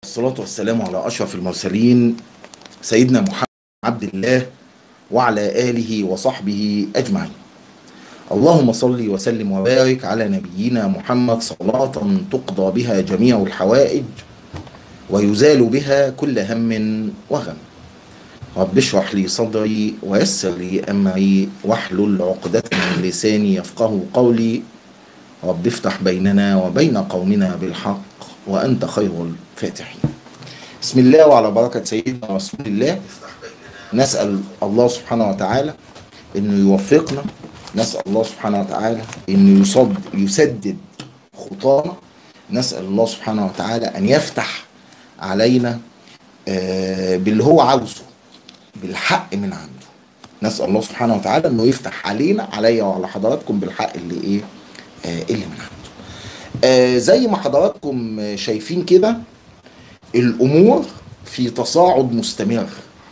والصلاة والسلام على أشرف المرسلين سيدنا محمد عبد الله وعلى آله وصحبه أجمعين اللهم صل وسلم وبارك على نبينا محمد صلاة تقضى بها جميع الحوائج ويزال بها كل هم وغم رب اشرح لي صدري ويسر لي أمري واحلل عقدة من لساني يفقه قولي رب افتح بيننا وبين قومنا بالحق وأنت خير الفاتحين بسم الله وعلى بركة سيدنا رسول الله نسأل الله سبحانه وتعالى أنه يوفقنا نسأل الله سبحانه وتعالى أنه يصد يسدد خطانا نسأل الله سبحانه وتعالى أن يفتح علينا آه، باللي هو عاوزه بالحق من عنده نسأل الله سبحانه وتعالى أنه يفتح علينا عليا وعلى حضراتكم بالحق اللي إيه آه، اللي من عنده آه، زي ما حضراتكم شايفين كده الامور في تصاعد مستمر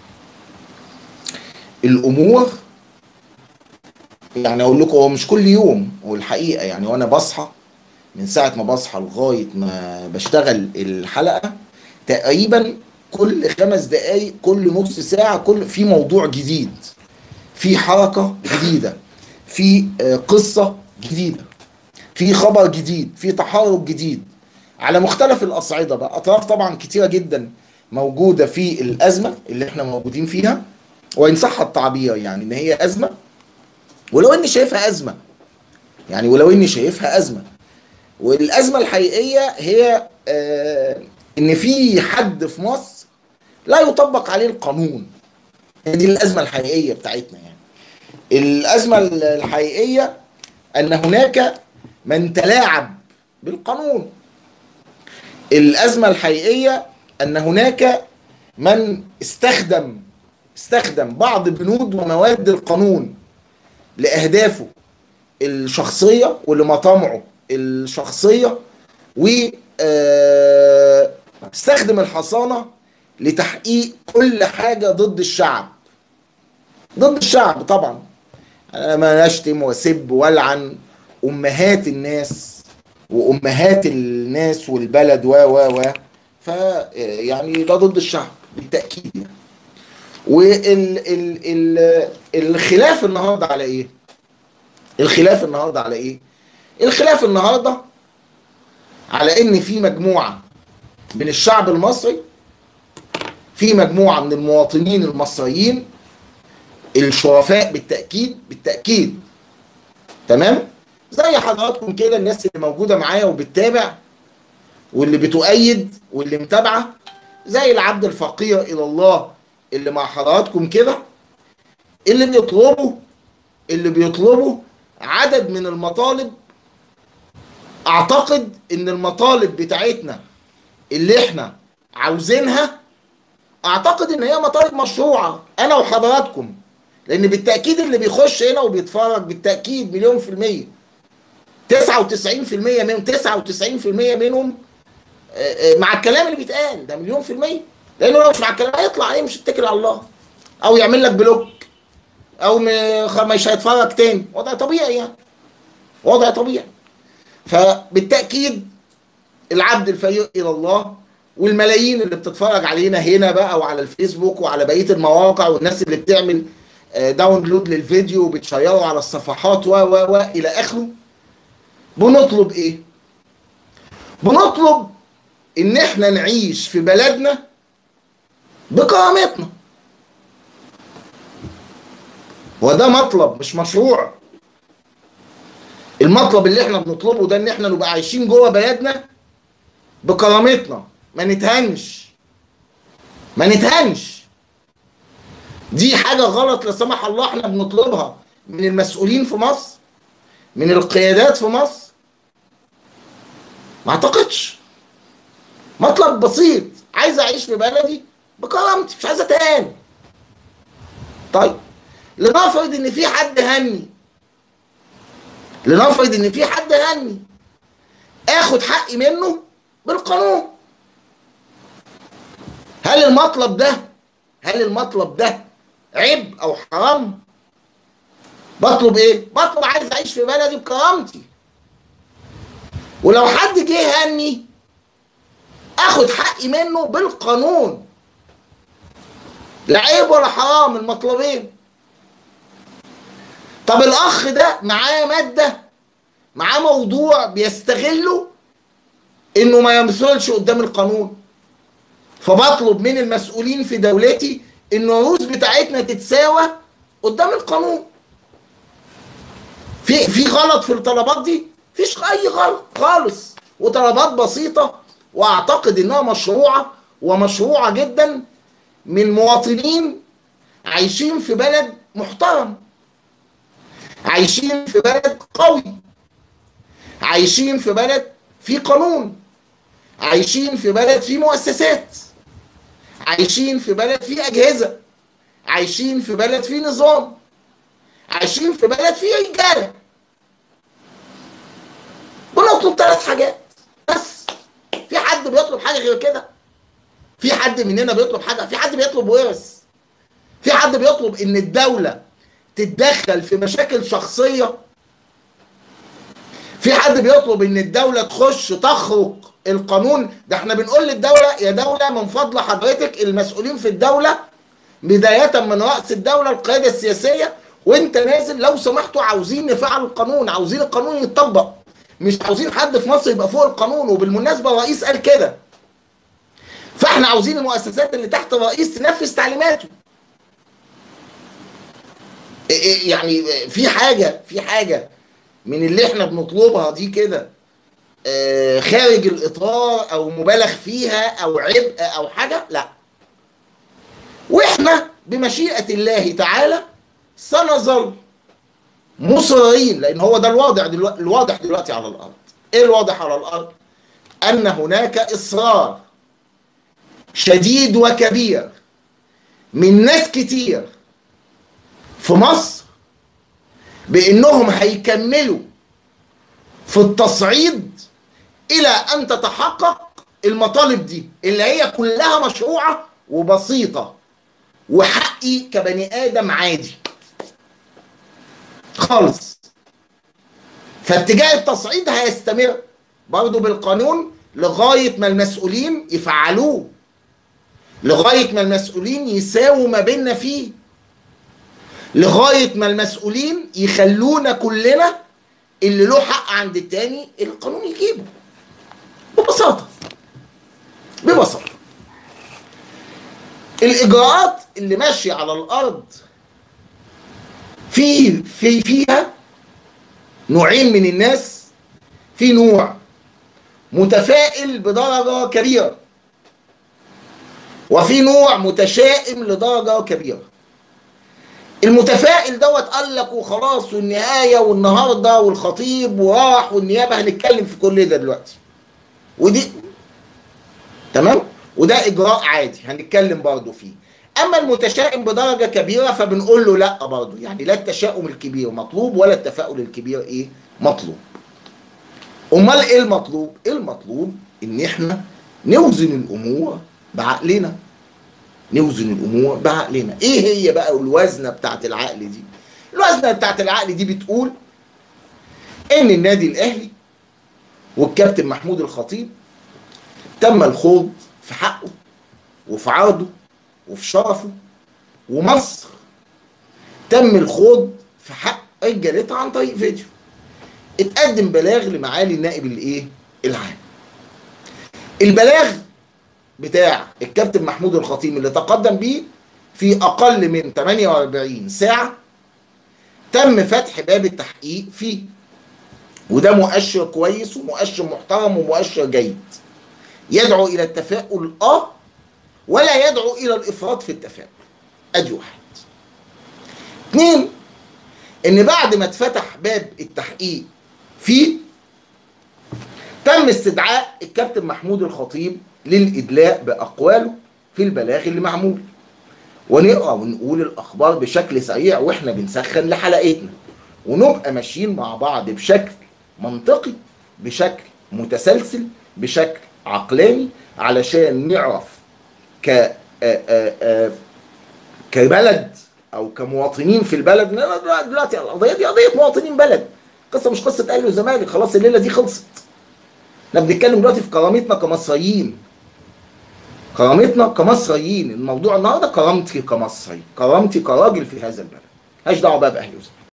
الامور يعني اقول لكم هو مش كل يوم والحقيقه يعني وانا بصحى من ساعه ما بصحى لغايه ما بشتغل الحلقه تقريبا كل خمس دقايق كل نص ساعه كل في موضوع جديد في حركه جديده في آه، قصه جديده في خبر جديد في تحرك جديد على مختلف الاصعده بقى اطراف طبعا كتيره جدا موجوده في الازمه اللي احنا موجودين فيها وان صح التعبير يعني ان هي ازمه ولو اني شايفها ازمه يعني ولو اني شايفها ازمه والازمه الحقيقيه هي آه ان في حد في مصر لا يطبق عليه القانون هي دي الازمه الحقيقيه بتاعتنا يعني الازمه الحقيقيه ان هناك من تلاعب بالقانون الأزمة الحقيقية أن هناك من استخدم استخدم بعض بنود ومواد القانون لأهدافه الشخصية ولمطامعه الشخصية و آه، استخدم الحصانة لتحقيق كل حاجة ضد الشعب ضد الشعب طبعا أنا ما نشتم وسب والعن امهات الناس وامهات الناس والبلد و و و ف يعني ده ضد الشعب بالتاكيد يعني وال ال ال الخلاف النهارده على ايه؟ الخلاف النهارده على ايه؟ الخلاف النهارده على ان في مجموعه من الشعب المصري في مجموعه من المواطنين المصريين الشرفاء بالتاكيد بالتاكيد تمام؟ زي حضراتكم كده الناس اللي موجوده معايا وبتتابع واللي بتؤيد واللي متابعه زي العبد الفقير الى الله اللي مع حضراتكم كده اللي بيطلبوا اللي بيطلبوا عدد من المطالب اعتقد ان المطالب بتاعتنا اللي احنا عاوزينها اعتقد ان هي مطالب مشروعه انا وحضراتكم لان بالتاكيد اللي بيخش هنا وبيتفرج بالتاكيد مليون في الميه 99% منهم 99% منهم آه، آه، مع الكلام اللي بيتقال ده مليون في المية لانه لو مش مع الكلام هيطلع عليه مش يتكل على الله او يعمل لك بلوك او م- خ- مش هيتفرج تاني وضع طبيعي يعني وضع طبيعي فبالتاكيد العبد الفقير الى الله والملايين اللي بتتفرج علينا هنا بقى وعلى الفيسبوك وعلى بقيه المواقع والناس اللي بتعمل آه، داونلود للفيديو وبتشيره على الصفحات و و و الى اخره بنطلب ايه بنطلب ان احنا نعيش في بلدنا بكرامتنا وده مطلب مش مشروع المطلب اللي احنا بنطلبه ده ان احنا نبقى عايشين جوه بلدنا بكرامتنا ما نتهنش ما نتهنش دي حاجة غلط لا سمح الله احنا بنطلبها من المسؤولين في مصر من القيادات في مصر ما اعتقدش مطلب بسيط عايز اعيش في بلدي بكرامتي مش عايز اتهان طيب لنفرض ان في حد هني لنفرض ان في حد هني اخد حقي منه بالقانون هل المطلب ده هل المطلب ده عيب او حرام بطلب ايه بطلب عايز اعيش في بلدي بكرامتي ولو حد جه هني واخد حقي منه بالقانون لا عيب ولا حرام المطلبين طب الاخ ده معاه ماده معاه موضوع بيستغله انه ما يمثلش قدام القانون فبطلب من المسؤولين في دولتي ان الرؤوس بتاعتنا تتساوى قدام القانون في في غلط في الطلبات دي مفيش اي غلط خالص وطلبات بسيطه واعتقد انها مشروعه ومشروعه جدا من مواطنين عايشين في بلد محترم عايشين في بلد قوي عايشين في بلد في قانون عايشين في بلد في مؤسسات عايشين في بلد في اجهزه عايشين في بلد في نظام عايشين في بلد في رجاله بنطلب ثلاث حاجات بس في حد بيطلب حاجه غير كده في حد مننا بيطلب حاجه في حد بيطلب ورث في حد بيطلب ان الدوله تتدخل في مشاكل شخصيه في حد بيطلب ان الدوله تخش تخرق القانون ده احنا بنقول للدوله يا دوله من فضل حضرتك المسؤولين في الدوله بدايه من راس الدوله القياده السياسيه وانت نازل لو سمحتوا عاوزين نفعل القانون عاوزين القانون يتطبق مش عاوزين حد في مصر يبقى فوق القانون وبالمناسبه الرئيس قال كده فاحنا عاوزين المؤسسات اللي تحت الرئيس تنفذ تعليماته يعني في حاجه في حاجه من اللي احنا بنطلبها دي كده خارج الاطار او مبالغ فيها او عبء او حاجه لا واحنا بمشيئه الله تعالى سنظل مصرين لان هو ده الواضح دلوقتي الواضح دلوقتي على الارض ايه الواضح على الارض ان هناك اصرار شديد وكبير من ناس كتير في مصر بانهم هيكملوا في التصعيد الى ان تتحقق المطالب دي اللي هي كلها مشروعه وبسيطه وحقي كبني ادم عادي خالص فاتجاه التصعيد هيستمر برضه بالقانون لغايه ما المسؤولين يفعلوه لغايه ما المسؤولين يساووا ما بيننا فيه لغايه ما المسؤولين يخلونا كلنا اللي له حق عند التاني القانون يجيبه ببساطه ببساطه الاجراءات اللي ماشيه على الارض في في فيها نوعين من الناس في نوع متفائل بدرجه كبيره وفي نوع متشائم لدرجه كبيره المتفائل دوت قال لك وخلاص والنهايه والنهارده والخطيب وراح والنيابه هنتكلم في كل ده دلوقتي ودي تمام وده اجراء عادي هنتكلم برضه فيه اما المتشائم بدرجه كبيره فبنقول له لا برضه يعني لا التشاؤم الكبير مطلوب ولا التفاؤل الكبير ايه مطلوب امال ايه المطلوب ايه المطلوب ان احنا نوزن الامور بعقلنا نوزن الامور بعقلنا ايه هي بقى الوزنه بتاعت العقل دي الوزنه بتاعت العقل دي بتقول ان النادي الاهلي والكابتن محمود الخطيب تم الخوض في حقه وفي عرضه وفي شرفه ومصر تم الخوض في حق رجالتها عن طريق فيديو اتقدم بلاغ لمعالي النائب الايه العام البلاغ بتاع الكابتن محمود الخطيب اللي تقدم بيه في اقل من 48 ساعه تم فتح باب التحقيق فيه وده مؤشر كويس ومؤشر محترم ومؤشر جيد يدعو الى التفاؤل اه ولا يدعو الى الافراط في التفاؤل ادي واحد اثنين ان بعد ما اتفتح باب التحقيق فيه تم استدعاء الكابتن محمود الخطيب للادلاء باقواله في البلاغ اللي معمول ونقرا ونقول الاخبار بشكل سريع واحنا بنسخن لحلقتنا ونبقى ماشيين مع بعض بشكل منطقي بشكل متسلسل بشكل عقلاني علشان نعرف ك آآ آآ كبلد او كمواطنين في البلد دلوقتي القضيه دي قضيه مواطنين بلد قصه مش قصه اهلي وزمالك خلاص الليله دي خلصت احنا بنتكلم دلوقتي في كرامتنا كمصريين كرامتنا كمصريين الموضوع النهارده كرامتي كمصري كرامتي كراجل في هذا البلد مالهاش دعوه بقى باهلي وزمالك